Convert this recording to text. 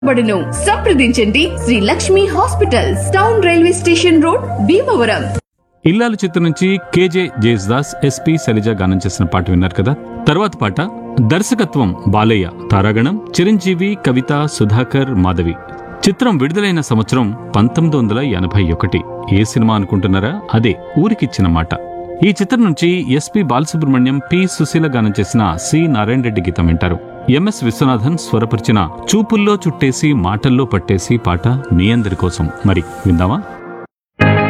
బడును సంప్రదించండి Shri Lakshmi hospitals town railway station road Bhimavaram Illalu చిత్రం నుంచి కేజే జేస్దాస్ ఎస్పి శైలజ గానం చేసిన పాట విన్నారు కదా తర్వాత పాట దర్శకత్వం బాలయ్య తారాగణం చిరంజీవి కవిత సుధాకర్ మాధవి చిత్రం విడుదలైన సంవత్సరం పంతొమ్మిది వందల ఎనభై ఒకటి ఏ సినిమా అనుకుంటున్నారా అదే ఊరికిచ్చిన మాట ఈ చిత్రం నుంచి ఎస్పి బాలసుబ్రహ్మణ్యం పి సుశీల గానం చేసిన సి నారాయణ రెడ్డి గీతం వింటారు ఎంఎస్ విశ్వనాథన్ స్వరపరిచిన చూపుల్లో చుట్టేసి మాటల్లో పట్టేసి పాట మీ అందరి కోసం మరి విందామా